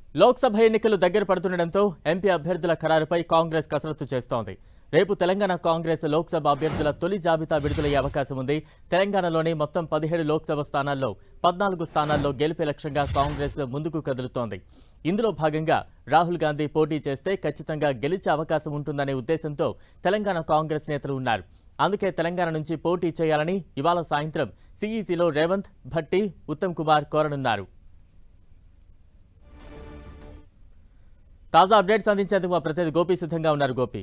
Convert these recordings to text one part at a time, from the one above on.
లోక్సభ ఎన్నికలు దగ్గర పడుతుండటంతో ఎంపీ అభ్యర్థుల ఖరారుపై కాంగ్రెస్ కసరత్తు చేస్తోంది రేపు తెలంగాణ కాంగ్రెస్ లోక్సభ అభ్యర్థుల తొలి జాబితా విడుదలయ్యే అవకాశం ఉంది తెలంగాణలోని మొత్తం పదిహేడు లోక్సభ స్థానాల్లో పద్నాలుగు స్థానాల్లో గెలిపే లక్ష్యంగా కాంగ్రెస్ ముందుకు కదులుతోంది ఇందులో భాగంగా రాహుల్ గాంధీ పోటీ చేస్తే ఖచ్చితంగా గెలిచే అవకాశం ఉంటుందనే ఉద్దేశంతో తెలంగాణ కాంగ్రెస్ నేతలు ఉన్నారు అందుకే తెలంగాణ నుంచి పోటీ చేయాలని ఇవాళ సాయంత్రం సిఈసిలో రేవంత్ భట్టి ఉత్తమ్ కుమార్ కోరనున్నారు తాజా అప్డేట్స్ అందించేందుకు మా ప్రతినిధి గోపి సిద్ధంగా ఉన్నారు గోపి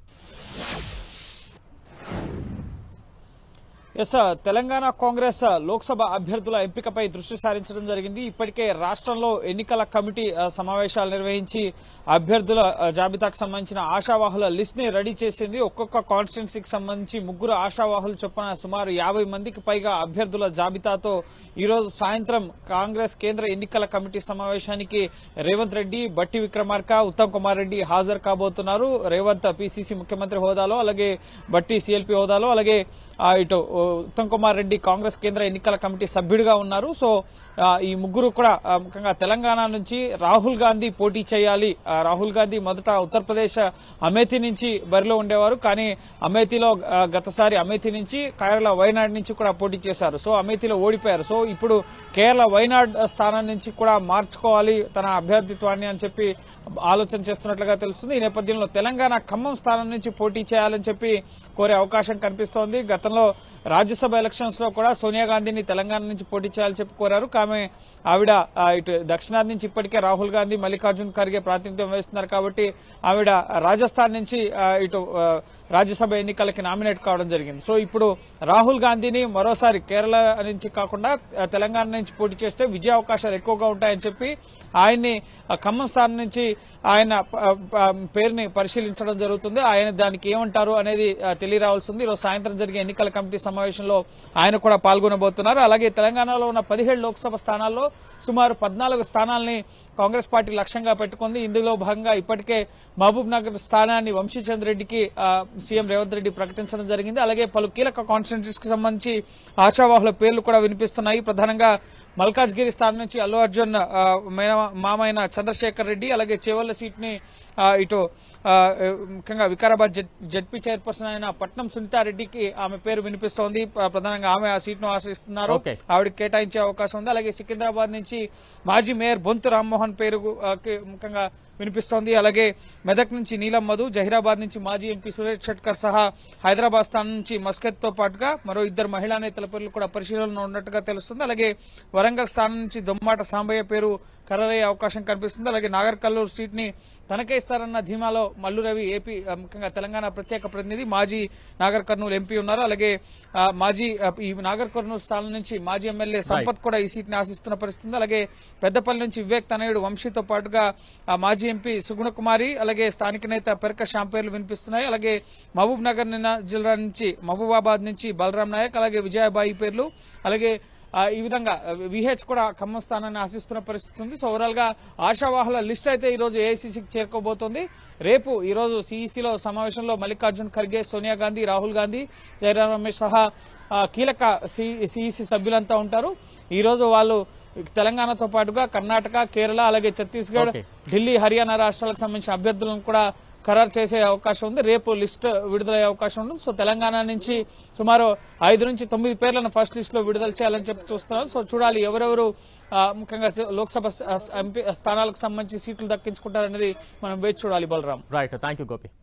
ఎస్ తెలంగాణ కాంగ్రెస్ లోక్సభ అభ్యర్థుల ఎంపికపై దృష్టి సారించడం జరిగింది ఇప్పటికే రాష్ట్రంలో ఎన్నికల కమిటీ ఆ, సమావేశాలు నిర్వహించి అభ్యర్థుల ఆ, జాబితాకు సంబంధించిన ఆశావాహుల లిస్ట్ ని రెడీ చేసింది ఒక్కొక్క కాన్స్టిట్యున్సీకి సంబంధించి ముగ్గురు ఆశావాహులు చొప్పున సుమారు యాభై మందికి పైగా అభ్యర్థుల జాబితాతో ఈ రోజు సాయంత్రం కాంగ్రెస్ కేంద్ర ఎన్నికల కమిటీ సమావేశానికి రేవంత్ రెడ్డి బట్టి విక్రమార్క ఉత్తమ్ కుమార్ రెడ్డి హాజరు కాబోతున్నారు రేవంత్ పిసిసి ముఖ్యమంత్రి హోదాలో అలాగే బట్టి సిఎల్పి హోదాలో అలాగే ఆ, ఇటు ఓ, ఉత్తమ్ కుమార్ రెడ్డి కాంగ్రెస్ కేంద్ర ఎన్నికల కమిటీ సభ్యుడిగా ఉన్నారు సో ఆ, ఈ ముగ్గురు కూడా ఆ, ముఖ్యంగా తెలంగాణ నుంచి రాహుల్ గాంధీ పోటీ చేయాలి ఆ, రాహుల్ గాంధీ మొదట ఉత్తరప్రదేశ్ అమేథీ నుంచి బరిలో ఉండేవారు కానీ అమేథీలో ఆ, గతసారి అమేథీ నుంచి కేరళ వైనాడ్ నుంచి కూడా పోటీ చేశారు సో అమేథీలో ఓడిపోయారు సో ఇప్పుడు కేరళ వైనాడ్ స్థానం నుంచి కూడా మార్చుకోవాలి తన అభ్యర్థిత్వాన్ని అని చెప్పి ఆలోచన చేస్తున్నట్లుగా తెలుస్తుంది ఈ నేపథ్యంలో తెలంగాణ ఖమ్మం స్థానం నుంచి పోటీ చేయాలని చెప్పి కోరే అవకాశం కనిపిస్తోంది గతంలో రాజ్యసభ ఎలక్షన్స్ లో కూడా సోనియా గాంధీని తెలంగాణ నుంచి పోటీ చేయాలని చెప్పి కోరారు కామె ఆవిడ ఆ, ఇటు దక్షిణాది నుంచి ఇప్పటికే రాహుల్ గాంధీ మల్లికార్జున్ ఖర్గే ప్రాతినిధ్యం వహిస్తున్నారు కాబట్టి ఆవిడ రాజస్థాన్ నుంచి ఆ, ఇటు ఆ, రాజ్యసభ ఎన్నికలకి నామినేట్ కావడం జరిగింది సో ఇప్పుడు రాహుల్ గాంధీని మరోసారి కేరళ నుంచి కాకుండా ఆ, తెలంగాణ నుంచి పోటీ చేస్తే విజయ అవకాశాలు ఎక్కువగా ఉంటాయని చెప్పి ఆయన్ని ఆ, ఖమ్మం స్థానం నుంచి ఆయన ప- ప- పేరుని పరిశీలించడం జరుగుతుంది ఆయన దానికి ఏమంటారు అనేది ఆ, తెలియరావాల్సింది ఈరోజు సాయంత్రం జరిగే ఎన్నికల కమిటీ సమావేశంలో ఆయన కూడా పాల్గొనబోతున్నారు అలాగే తెలంగాణలో ఉన్న పదిహేడు లోక్సభ స్థానాల్లో సుమారు పద్నాలుగు స్థానాల్ని కాంగ్రెస్ పార్టీ లక్ష్యంగా పెట్టుకుంది ఇందులో భాగంగా ఇప్పటికే మహబూబ్ నగర్ స్థానాన్ని వంశీచంద్ రెడ్డికి ఆ, సీఎం రేవంత్ రెడ్డి ప్రకటించడం జరిగింది అలాగే పలు కీలక కాన్స్టిట్యూన్సీస్ కి సంబంధించి ఆశావాహుల పేర్లు కూడా వినిపిస్తున్నాయి ప్రధానంగా మల్కాజ్గిరి స్థానం నుంచి అల్లు అర్జున్ ఆ, మేన- మామైన చంద్రశేఖర్ రెడ్డి అలాగే చేవల్ల సీట్ ని ఆ, ఇటు ఆ, ముఖ్యంగా వికారాబాద్ జడ్- జడ్పీ చైర్పర్సన్ అయిన పట్నం సునీతారెడ్డికి ఆమె పేరు వినిపిస్తోంది ప్ర- ప్రధానంగా ఆమె ఆ సీట్ ను ఆశ్రయిస్తున్నారు Okay. ఆవిడకి కేటాయించే అవకాశం ఉంది అలాగే సికింద్రాబాద్ నుంచి మాజీ మేయర్ బొంతు రామ్మోహన్ పేరు ఆ, కి ముఖ్యంగా వినిపిస్తోంది అలాగే మెదక్ నుంచి నీలం మధు జహీరాబాద్ నుంచి మాజీ ఎంపీ సురేష్ షట్కర్ సహా హైదరాబాద్ స్థానం నుంచి మస్కత్ తో పాటుగా మరో ఇద్దరు మహిళా నేతల పేర్లు కూడా పరిశీలనలో ఉన్నట్టుగా తెలుస్తుంది అలాగే వరంగల్ స్థానం నుంచి దొమ్మాట సాంబయ్య పేరు ఖరారయ్యే అవకాశం కనిపిస్తుంది అలాగే నాగర్ కల్లూరు సీట్ ని తనకే ఇస్తారన్న ధీమాలో మల్లు రవి ఏపీ ఆ, ముఖ్యంగా తెలంగాణ ప్రత్యేక ప్రతినిధి మాజీ నాగర్ కర్నూలు ఎంపీ ఉన్నారు అలాగే ఆ, మాజీ ఆ, ఈ నాగర్ కర్నూలు స్థానం నుంచి మాజీ ఎమ్మెల్యే సంపత్ కూడా ఈ సీట్ ని ఆశిస్తున్న పరిస్థితి ఉంది అలాగే పెద్దపల్లి నుంచి వివేక్ తనయుడు వంశీతో పాటుగా ఆ, మాజీ ఎంపీ సుగుణ కుమారి అలాగే స్థానిక నేత పెరక శ్యామ్ పేర్లు వినిపిస్తున్నాయి అలాగే మహబూబ్ నగర్ నిన్న జిల్లా నుంచి మహబూబాబాద్ నుంచి బలరాం నాయక్ అలాగే విజయబాయి పేర్లు అలాగే ఆ, ఈ విధంగా విహెచ్ కూడా ఖమ్మం స్థానాన్ని ఆశిస్తున్న పరిస్థితి ఉంది సో ఓవరాల్ గా ఆశావాహుల లిస్ట్ అయితే ఈ రోజు ఏఐసీసీకి చేరుకోబోతోంది రేపు ఈ రోజు సిఈసిలో సమావేశంలో మల్లికార్జున్ ఖర్గే సోనియా గాంధీ రాహుల్ గాంధీ జయరాం రమేష్ సహా ఆ, కీలక సిఈసి సభ్యులంతా ఉంటారు ఈ రోజు వాళ్ళు తెలంగాణతో పాటుగా కర్ణాటక కేరళ అలాగే ఛత్తీస్గఢ్ Okay. ఢిల్లీ హర్యానా రాష్ట్రాలకు సంబంధించిన అభ్యర్థులను కూడా ఖరారు చేసే అవకాశం ఉంది రేపు లిస్ట్ విడుదలయ్యే అవకాశం ఉంది సో తెలంగాణ నుంచి సుమారు ఐదు నుంచి తొమ్మిది పేర్లను ఫస్ట్ లిస్ట్ లో విడుదల చేయాలని చెప్పి చూస్తున్నారు సో చూడాలి ఎవరెవరు ఆ, ముఖ్యంగా లోక్సభ స- ఎంపీ స్థానాలకు సంబంధించి సీట్లు దక్కించుకుంటారనేది మనం వేచి చూడాలి Balaram right thank you Gopi